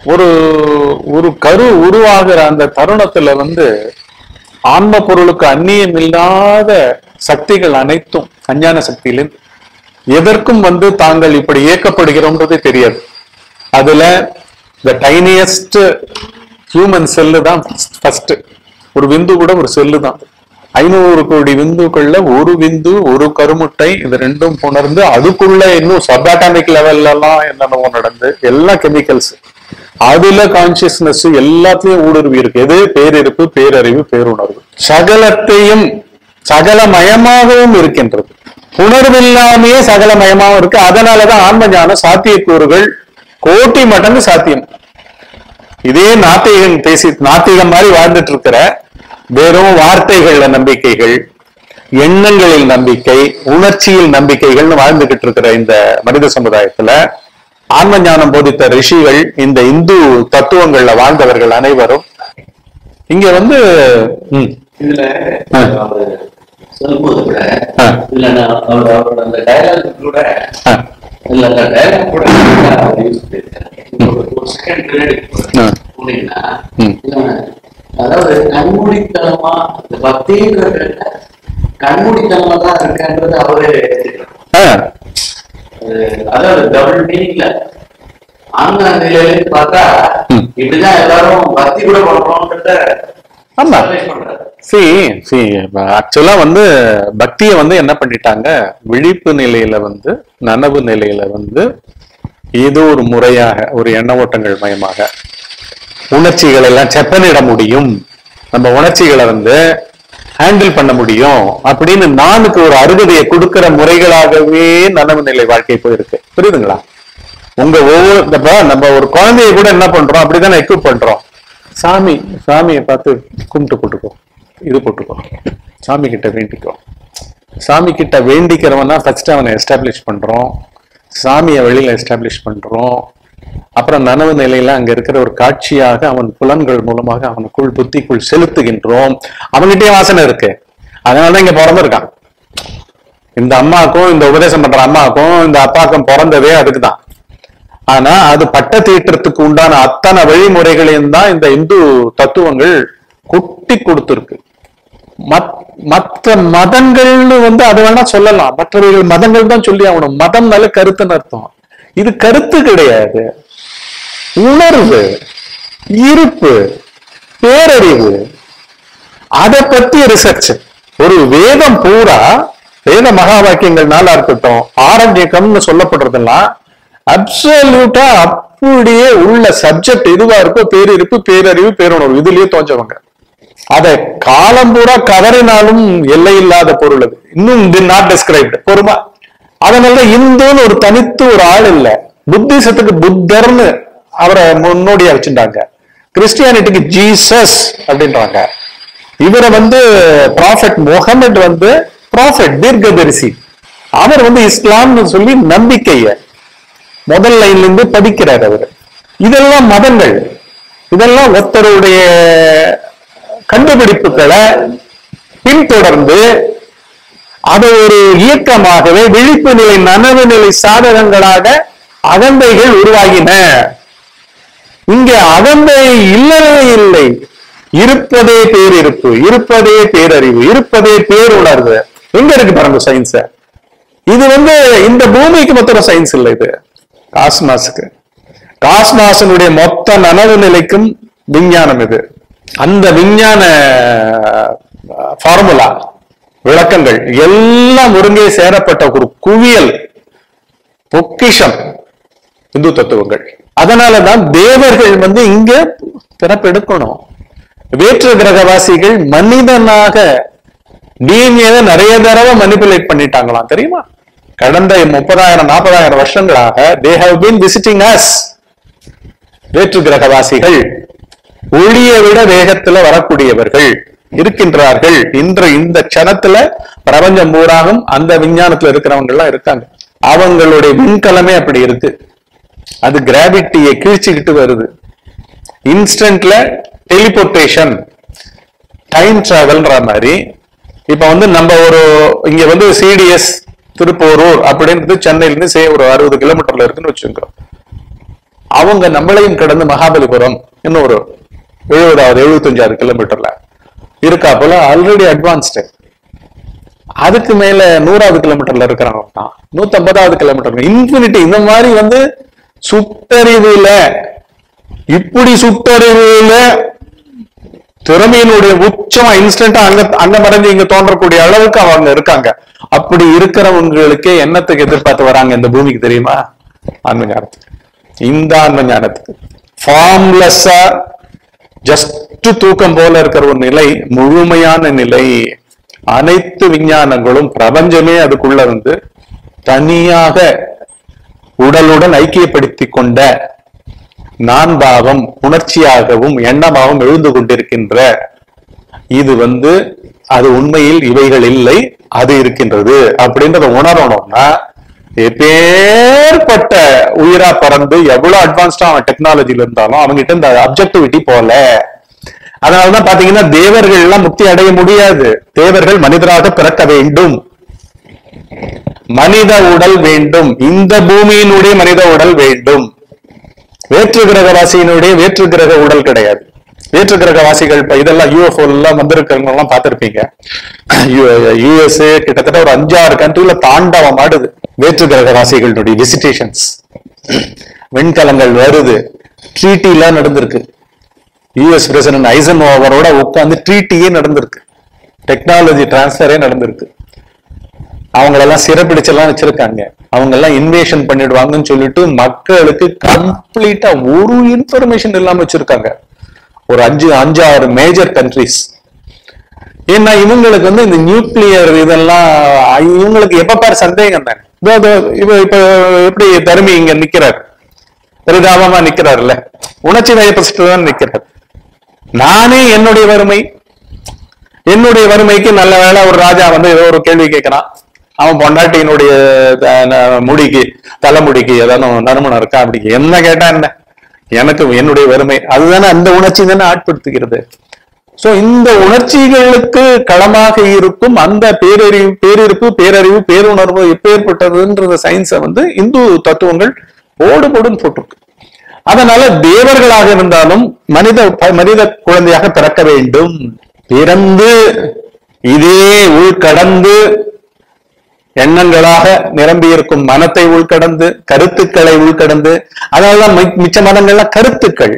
ஒரு ஒரு கரு உருவாகிற அந்த தருணத்துல வந்து ஆன்ம பொருளுக்கு அந்நியம் இல்லாத சக்திகள் அனைத்தும் அஞ்ஞான சக்தியிலிருந்து எதற்கும் வந்து தாங்கள் இப்படி இயக்கப்படுகிறோம்ன்றதே தெரியாது அதுல இந்த டைனியஸ்ட் ஹியூமன் செல்லு தான் ஃபர்ஸ்ட் ஒரு விந்து கூட ஒரு செல்லு தான் ஐநூறு கோடி விந்துக்கள்ல ஒரு விந்து ஒரு கருமுட்டை இது ரெண்டும் புணர்ந்து அதுக்குள்ள இன்னும் சபாட்டாமிக் லெவல்ல எல்லாம் என்னென்னவோ நடந்து எல்லாம் கெமிக்கல்ஸ் அதுல கான்சியஸ்னஸ் எல்லாத்தையும் ஊடுருவி இருக்கு எது பேரிருப்பு பேரறிவு பேருணர்வு சகலத்தையும் சகலமயமாகவும் இருக்கின்றது உணர்வில்லாமையே சகலமயமாகவும் இருக்கு அதனாலதான் ஆன்ம ஞான சாத்தியக்கூறுகள் கோட்டி மடங்கு சாத்தியம் இதே நாத்திகன் பேசி நாத்திகம் மாதிரி வாழ்ந்துட்டு இருக்கிற வெறும் வார்த்தைகள்ல நம்பிக்கைகள் எண்ணங்களில் நம்பிக்கை உணர்ச்சியில் நம்பிக்கைகள்னு வாழ்ந்துகிட்டு இருக்கிற இந்த மனித சமுதாயத்துல ஆன்ம ஞானம் போதித்த ரிஷிகள் இந்த இந்து தத்துவங்கள்ல வாழ்ந்தவர்கள் அனைவரும் இங்க வந்து ம், இதுல ஆ. அவரு சொல்லும்போது கூட ஆ. இல்ல நான் அவர் அவரோட அந்த டயலாக் கூட ஆ, இல்ல அந்த டயலாக் கூட அவர் யூஸ் பண்ணிருக்காரு ஒரு- ஒரு செகண்ட் கிரெடிட் ஆ. போனீங்கன்னா ம். இல்ல, அதாவது கண்மூடித்தனமா இந்த பக்தின்றது கண்மூடித்தனமா தான் இருக்குன்றது அவரே எடுத்துக்கிறார். ஆ, அது அதாவது டபுள் மீனிங்ல ஆன்ம நிலையில பார்த்தா ம். இப்படிதான் எல்லாரும் பக்தி கூட பண்றோம்ன்றத ஆமா realize பண்றாரு சி சி ஆக்சுவலா வந்து பக்தியை வந்து என்ன பண்ணிட்டாங்க விழிப்பு நிலையில வந்து நனவு நிலையில வந்து ஏதோ ஒரு முறையாக ஒரு எண்ண ஓட்டங்கள் மயமாக உணர்ச்சிகள் எல்லாம் செப்பனிட முடியும் நம்ம உணர்ச்சிகளை வந்து ஹேண்டில் பண்ண முடியும் அப்படின்னு நானுக்கு ஒரு அருகதையை கொடுக்கிற முறைகளாகவே நனவு நிலை வாழ்க்கை போயிருக்கு புரியுதுங்களா உங்க ஒவ்வொரு இப்ப நம்ம ஒரு குழந்தைய கூட என்ன பண்றோம் அப்படிதானே எக்யூப் பண்றோம் சாமி சாமியை பார்த்து கும்பிட்டு போட்டுக்கோ இது போட்டுக்கோ சாமி கிட்ட வேண்டிக்கோ சாமி கிட்ட வேண்டிக்கிறவனா ஃபர்ஸ்ட் அவனை எஸ்டாப்ளிஷ் பண்றோம் சாமியை வெளியில எஸ்டாப்ளிஷ் பண்றோம் அப்புறம் நனவு நிலையில அங்க இருக்கிற ஒரு காட்சியாக அவன் புலன்கள் மூலமாக அவனுக்குள் புத்திக்குள் செலுத்துகின்றோம் அவன்கிட்டயே வாசனை இருக்கு அதனாலதான் இங்க பிறந்திருக்கான் இந்த அம்மாக்கும் இந்த உபதேசம் பண்ற அம்மாக்கும் இந்த அப்பாக்கும் பிறந்ததே அதுக்குதான் ஆனா அது பட்ட தீட்டுறதுக்கு உண்டான அத்தனை வழிமுறைகளையும் தான் இந்த இந்து தத்துவங்கள் கொட்டி கொடுத்திருக்கு மத்- மற்ற மதங்கள்னு வந்து அது வேணா சொல்லலாம் மற்றவர்கள் மதங்கள் தான் சொல்லி ஆகணும் மதம்னால கருத்துன்னு அர்த்தம் இது கருத்து கிடையாது உணர்வு இருப்பு பேரறிவு அதை பத்தி ரிசர்ச் ஒரு வேதம் பூரா வேத மகா வாக்கியங்கள் நாளா இருக்கட்டும் ஆரண்யக்கம்னு சொல்லப்படுறதெல்லாம் அப்சல்யூட்டா அப்படியே உள்ள சப்ஜெக்ட் எதுவா இருக்கோ பேரிருப்பு பேரறிவு பேருணர்வு இதுலயே தோஞ்சவங்க அதை காலம் பூரா கதறினாலும் எல்லை இல்லாத பொருள் அது இன்னும் நாட் டிஸ்கிரைப்டு பொறுமா அதனால இந்துன்னு ஒரு தனித்து ஒரு ஆள் இல்ல புத்திசத்துக்கு புத்தர்னு அவரை முன்னோடியா வச்சுட்டாங்க கிறிஸ்டியானிட்டிக்கு ஜீசஸ் அப்படின்றாங்க இவரை வந்து ப்ராஃபெட் முகமது வந்து ப்ராஃபெட் தீர்க்கதரிசி அவர் வந்து இஸ்லாம்னு சொல்லி நம்பிக்கைய முதல் லைன்ல இருந்து படிக்கிறார் அவர் இதெல்லாம் மதங்கள் இதெல்லாம் ஒருத்தருடைய கண்டுபிடிப்புகளை பின்தொடர்ந்து அதை ஒரு இயக்கமாகவே விழிப்பு நிலை நனவு நிலை சாதகங்களாக அகந்தைகள் உருவாகின இங்க அகந்தை இல்லவே இல்லை இருப்பதே பேரிருப்பு இருப்பதே பேரறிவு இருப்பதே பேருணர்வு எங்க இருக்கு பாருங்க சயின்ஸ் இது வந்து இந்த பூமிக்கு மொத்தம் சயின்ஸ் இல்லை இது காஸ்மாஸுக்கு காஸ்மாஸினுடைய மொத்த நனவு நிலைக்கும் விஞ்ஞானம் இது அந்த விஞ்ஞான ஃபார்முலா விளக்கங்கள் எல்லாம் ஒருங்கே சேரப்பட்ட ஒரு குவியல் பொக்கிஷம் இந்து தத்துவங்கள் அதனாலதான் தேவர்கள் வந்து இங்க பிறப்பெடுக்கணும் வேற்று கிரகவாசிகள் மனிதனாக டிஎன்ஏ நிறைய தடவை மனிபுலேட் பண்ணிட்டாங்களாம் தெரியுமா கடந்த முப்பதாயிரம் நாற்பதாயிரம் வருஷங்களாக they have been visiting us வேற்று கிரகவாசிகள் ஒளியை விட வேகத்துல வரக்கூடியவர்கள் இருக்கின்றார்கள் இன்று இந்த க்ஷணத்துல பிரபஞ்சம் பூராகும் அந்த விஞ்ஞானத்துல இருக்கிறவங்க எல்லாம் இருக்காங்க அவங்களுடைய விண்கலமே அப்படி இருக்கு அது கிராவிட்டியை கீழ்ச்சிக்கிட்டு வருது இன்ஸ்டன்ட்ல டெலிபோர்டேஷன் டைம் டிராவல்ன்ற மாதிரி இப்ப வந்து நம்ம ஒரு இங்க வந்து சிடிஎஸ் திருப்போரூர் அப்படின்றது சென்னையில இருந்து சே ஒரு அறுபது கிலோமீட்டர்ல இருக்குன்னு வச்சுக்கோ அவங்க நம்மளையும் கடந்து மகாபலிபுரம் இன்னும் ஒரு எழுபதாவது எழுபத்தஞ்சாவது கிலோமீட்டர்ல இருக்கா போல ஆல்ரெடி அட்வான்ஸ்டு அதுக்கு மேல நூறாவது கிலோமீட்டர்ல இருக்கிறவங்க தான் நூத்தி ஐம்பதாவது கிலோமீட்டர் இன்ஃபினிட்டி இந்த மாதிரி வந்து சுட்டறிவுல இப்படி சுட்டறிவுல திறமையினுடைய உச்சமா இன்ஸ்டன்டா அங்க அங்க மறைஞ்சு இங்க தோன்றக்கூடிய அளவுக்கு அவங்க இருக்காங்க அப்படி இருக்கிறவங்களுக்கே என்னத்துக்கு எதிர்பார்த்து வராங்க இந்த பூமிக்கு தெரியுமா ஆன்ம ஞானத்துக்கு இந்த ஆன்ம ஞானத்துக்கு ஃபார்ம்லெஸ்ஸா ஜஸ்ட் தூக்கம் போல இருக்கிற ஒரு நிலை முழுமையான நிலை அனைத்து விஞ்ஞானங்களும் பிரபஞ்சமே அதுக்குள்ள வந்து தனியாக உடலுடன் ஐக்கியப்படுத்தி கொண்ட நான் பாவம் உணர்ச்சியாகவும் எண்ணமாகவும் எழுந்து கொண்டிருக்கின்ற இது வந்து அது உண்மையில் இவைகள் இல்லை அது இருக்கின்றது அப்படின்றத உணரணும்னா எப்பேற்பட்ட உயிரா பறந்து எவ்வளவு அட்வான்ஸ்டா அவன் டெக்னாலஜில இருந்தாலும் அவங்ககிட்ட இந்த அப்ஜெக்டிவிட்டி போல அதனாலதான் பாத்தீங்கன்னா தேவர்கள் எல்லாம் முக்தி அடைய முடியாது தேவர்கள் மனிதராக பிறக்க வேண்டும் மனித உடல் வேண்டும் இந்த பூமியினுடைய மனித உடல் வேண்டும் வேற்று கிரகவாசியினுடைய வேற்று கிரக உடல் கிடையாது வேற்று கிரகவாசிகள் இப்ப இதெல்லாம் யூஎஃப்ஓ எல்லாம் வந்திருக்கிறவங்க எல்லாம் பார்த்திருப்பீங்க யூஎஸ்ஏ கிட்டத்தட்ட ஒரு அஞ்சாறு கண்ட்ரில தாண்டவம் ஆடுது வேற்று கிரகவாசிகளுடைய விசிட்டேஷன்ஸ் விண்கலங்கள் வருது ட்ரீட்டி எல்லாம் நடந்திருக்கு யூஎஸ் பிரசிடன்ட் ஐசன் ஓவரோட உட்கார்ந்து ட்ரீட்டியே நடந்திருக்கு டெக்னாலஜி டிரான்ஸ்ஃபரே நடந்திருக்கு அவங்களெல்லாம் சிறப்பிடிச்செல்லாம் வச்சிருக்காங்க அவங்க எல்லாம் இன்வேஷன் பண்ணிடுவாங்கன்னு சொல்லிட்டு மக்களுக்கு கம்ப்ளீட்டா ஒரு இன்ஃபர்மேஷன் இல்லாம வச்சிருக்காங்க ஒரு அஞ்சு அஞ்சாறு மேஜர் கண்ட்ரிஸ் ஏன்னா இவங்களுக்கு வந்து இந்த நியூக்ளியர் இதெல்லாம் இவங்களுக்கு எப்ப பாரு சந்தேகம் தானே இதோ, இதோ, இப்ப இப்ப எப்படி தருமி இங்க நிக்கிறார் பரிதாபமா நிக்கிறாருல்ல உணர்ச்சி வயப்பட்டு தான் நிக்கிறார் நானே என்னுடைய வறுமை என்னுடைய வறுமைக்கு நல்ல வேளை ஒரு ராஜா வந்து ஏதோ ஒரு கேள்வி கேட்கறான் அவன் பொண்டாட்டியினுடைய த- ந- முடிக்கு தலைமுடிக்கு ஏதாவது நறுமணம் இருக்கா அப்படி என்ன கேட்டா என்ன எனக்கு என்னுடைய வறுமை அதுதானே அந்த உணர்ச்சி தானே ஆட்படுத்துகிறது சோ இந்த உணர்ச்சிகளுக்கு களமாக இருக்கும் அந்த பேரறிவு பேரிருப்பு பேரறிவு பேருணர்வு எப்பேற்பட்டதுன்றத சயின்ஸை வந்து இந்து தத்துவங்கள் ஓடு போடுன்னு போட்டிருக்கு அதனால தேவர்களாக இருந்தாலும் மனித மனித குழந்தையாக பிறக்க வேண்டும் பிறந்து இதே உள்கடந்து எண்ணங்களாக நிரம்பி இருக்கும் மனத்தை உள்கடந்து கருத்துக்களை உள்கடந்து அதனாலதான் மி- மிச்ச மதங்கள்லாம் கருத்துக்கள்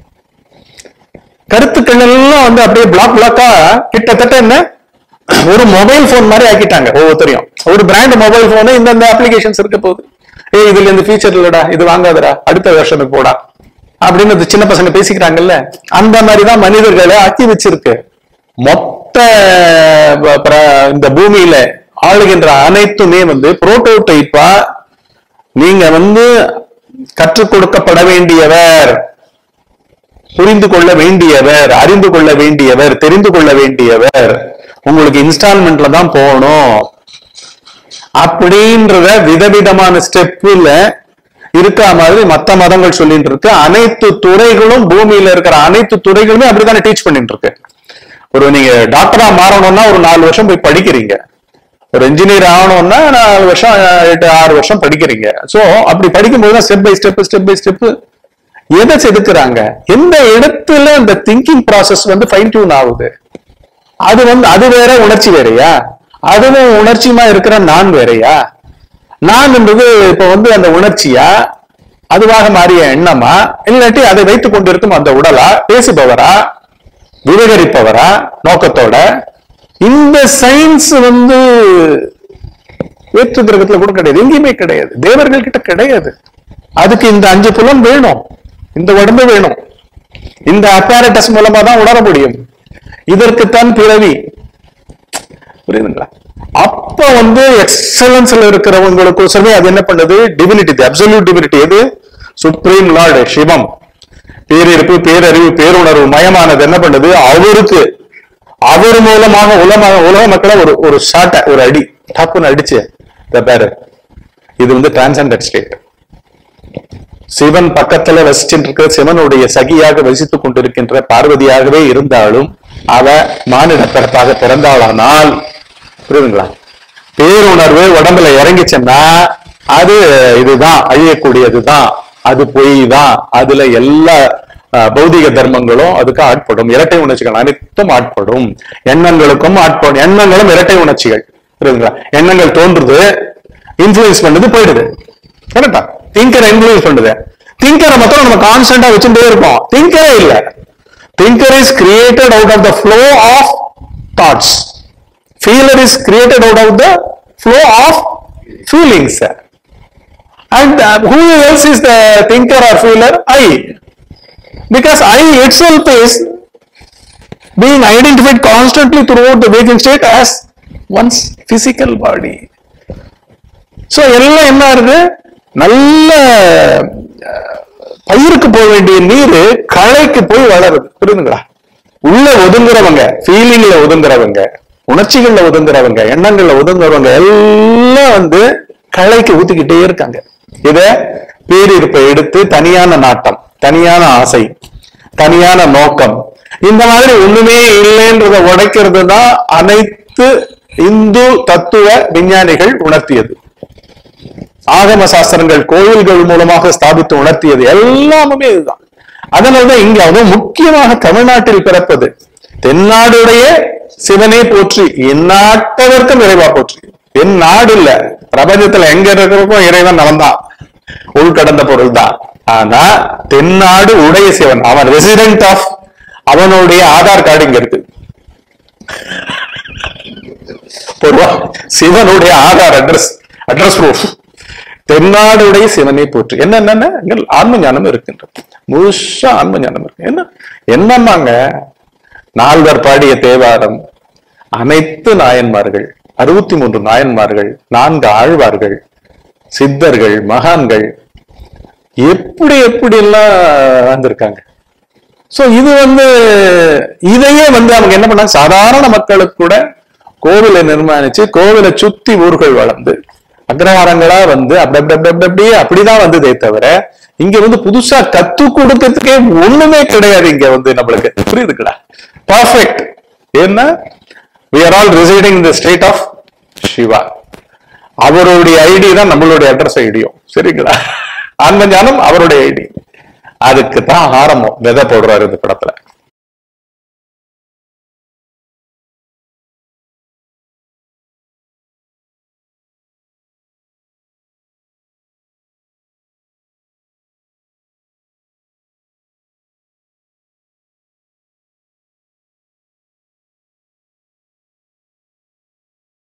கருத்துக்கள் எல்லாம் வந்து அப்படியே பிளாக் பிளாக்கா கிட்டத்தட்ட என்ன ஒரு மொபைல் போன் மாதிரி ஆக்கிட்டாங்க ஒவ்வொருத்தரையும் ஒரு பிராண்ட் மொபைல் போனு இந்தந்த அப்ளிகேஷன்ஸ் இருக்க போகுது ஏய் இதுல இந்த ஃபீச்சர் இல்லடா இது வாங்காதடா அடுத்த வருஷனுக்கு போடா அப்படின்னு இந்த சின்ன பசங்க பேசிக்கிறாங்கல்ல அந்த மாதிரிதான் மனிதர்களை ஆக்கி வச்சிருக்கு மொத்த ப- பிர- இந்த பூமியில ஆளுகின்ற அனைத்துமே வந்து புரோட்டோடைப்பா நீங்க வந்து கற்றுக் கொடுக்கப்பட வேண்டியவர் புரிந்து கொள்ள வேண்டியவர் அறிந்து கொள்ள வேண்டியவர் தெரிந்து கொள்ள வேண்டியவர் உங்களுக்கு இன்ஸ்டால்மெண்ட்ல தான் போகணும் அப்படின்றத விதவிதமான ஸ்டெப்ல இருக்கா மாதிரி மத்த மதங்கள் சொல்லிட்டு இருக்கு அனைத்து துறைகளும் பூமியில இருக்கிற அனைத்து துறைகளுமே அப்படித்தானே டீச் பண்ணிட்டு இருக்கு ஒரு நீங்க டாக்டரா மாறணும்னா ஒரு நாலு வருஷம் போய் படிக்கிறீங்க ஒரு இன்ஜினியர் ஆகணும்னா நாலு வருஷம் எட்டு ஆறு வருஷம் படிக்கிறீங்க சோ அப்படி படிக்கும்போது தான் step by step step by step எதை செதுக்குறாங்க எந்த இடத்துல இந்த திங்கிங் process வந்து ஃபைன் டியூன் ஆகுது அது வந்து அது வேற உணர்ச்சி வேறயா அதுவும் உணர்ச்சியுமா இருக்கிற நான் வேறயா நான் என்பது இப்ப வந்து அந்த உணர்ச்சியா அதுவாக மாறிய எண்ணமா இல்லாட்டி அதை வைத்துக் கொண்டிருக்கும் அந்த உடலா பேசுபவரா விவகரிப்பவரா நோக்கத்தோட இந்த சயின்ஸ் வந்து வேற்று கிரகத்துல கூட கிடையாது எங்கேயுமே கிடையாது தேவர்கள் கிட்ட கிடையாது அதுக்கு இந்த அஞ்சு புலம் வேணும் இந்த உடம்பு வேணும் இந்த அப்பாரட்டஸ் மூலமா தான் உணர முடியும் இதற்குத்தான் பிறவி புரியுதுங்களா அப்ப வந்து எக்ஸலன்ஸ்ல இருக்கிறவங்களுக்கோசரமே அது என்ன பண்ணுது டிவினிட்டி அப்சல்யூட் டிவினிட்டி எது சுப்ரீம் லார்டு சிவம் பேரிருப்பு பேரறிவு பேருணர்வு மயமானது என்ன பண்ணுது அவருக்கு அவர் மூலமாக உலக உலக மக்களை ஒரு ஒரு ஷாட்டை ஒரு அடி டப்புன்னு அடிச்சு இத பாரு இது வந்து டிரான்சண்டட் ஸ்டேட் சிவன் பக்கத்துல வசிச்சுட்டு இருக்கிற சிவனுடைய சகியாக வசித்துக் கொண்டிருக்கின்ற பார்வதியாகவே இருந்தாலும் அவ மானிட பிறப்பாக பிறந்தாளானால் புரியுதுங்களா பேருணர்வு உடம்புல இறங்கிச்சுன்னா அது இதுதான் அழியக்கூடியதுதான் அது பொய் தான் அதுல எல்லா அஹ், பௌதிக தர்மங்களும் அதுக்கு ஆட்படும் இரட்டை உணர்ச்சிகள் அனைத்தும் ஆட்படும் எண்ணங்களுக்கும் ஆட்படும் எண்ணங்களும் இரட்டை உணர்ச்சிகள் புரியுதுங்களா எண்ணங்கள் தோன்றுது இன்ஃபுளுன்ஸ் பண்ணுது போயிடுது கரெக்டா திங்கரை இன்ஃபுளுன்ஸ் பண்ணுது திங்கரை மட்டும் நம்ம கான்ஸ்டன்டா வச்சுட்டே இருப்போம் திங்கரே இல்ல thinker is created out of the flow of thoughts feeler is created out of the flow of feelings and who else is the thinker or feeler I because I itself is being identified constantly throughout the waking state as one's physical body. So எல்லாம் என்ன இருக்கு நல்ல அஹ், பயிருக்கு போக வேண்டிய நீர் களைக்கு போய் வளருது புரியுதுங்களா உள்ள ஒதுங்குறவங்க ஃபீலிங்ல ஒதுங்குறவங்க உணர்ச்சிகள்ல ஒதுங்குறவங்க எண்ணங்கள்ல ஒதுங்குறவங்க எல்லாம் வந்து களைக்கு ஊத்திக்கிட்டே இருக்காங்க இத பேரிருப்பை எடுத்து தனியான நாட்டம் தனியான ஆசை தனியான நோக்கம் இந்த மாதிரி ஒண்ணுமே இல்லைன்றத உடைக்கிறது தான் அனைத்து இந்து தத்துவ விஞ்ஞானிகள் உணர்த்தியது ஆகம சாஸ்திரங்கள் கோயில்கள் மூலமாக ஸ்தாபித்து உணர்த்தியது எல்லாமே இதுதான் அதனாலதான் இங்க அதுவும் முக்கியமாக தமிழ்நாட்டில் பிறப்பது தென்னாடுடைய சிவனை போற்றி எந்நாட்டவர்க்கும் இறைவா போற்றி என் நாடு இல்ல பிரபஞ்சத்துல எங்க இருக்கிறக்கும் இறைவன் அவன் தான் உள்கடந்த பொருள் தான் ஆனா தென்னாடு உடைய சிவன் அவன் ரெசிடென்ட் ஆஃப் அவனுடைய ஆதார் கார்டு இங்க இருக்கு பொதுவா சிவனுடைய ஆதார் அட்ரஸ் அட்ரஸ் ப்ரூஃப் தென்னாடுடைய சிவனை போற்று என்ன என்னென்ன இங்க ஆன்ம ஞானம் இருக்கின்றது முழுசா ஆன்ம ஞானம் இருக்கு என்ன என்னம்மாங்க நால்வர் பாடிய தேவாரம் அனைத்து நாயன்மார்கள் அறுபத்தி மூன்று நாயன்மார்கள் நான்கு ஆழ்வார்கள் சித்தர்கள் மகான்கள் எப்படி எப்படி எல்லாம் வந்திருக்காங்க சோ இது வந்து இதையே வந்து அவங்க என்ன பண்ணாங்க சாதாரண மக்களுக்கு கூட கோவிலை நிர்மாணிச்சு கோவிலை சுத்தி ஊர்கள் வளர்ந்து அக்ரஹாரங்களா வந்து அப்படி அப்படி அப்படி அப்படி அப்படியே அப்படிதான் வந்ததே தவிர இங்க வந்து புதுசா கத்து கொடுக்கறதுக்கே ஒண்ணுமே கிடையாது இங்க வந்து நம்மளுக்கு புரியுதுங்களா பர்ஃபெக்ட் ஏன்னா we are all residing in the state of Siva அவருடைய ஐடி தான் நம்மளுடைய அட்ரஸ் ஐடியும் சரிங்களா ஆன்ம ஞானம் அவருடைய ஐடி அதுக்கு தான் ஆரம்பம் விதை போடுறாரு இந்த படத்துல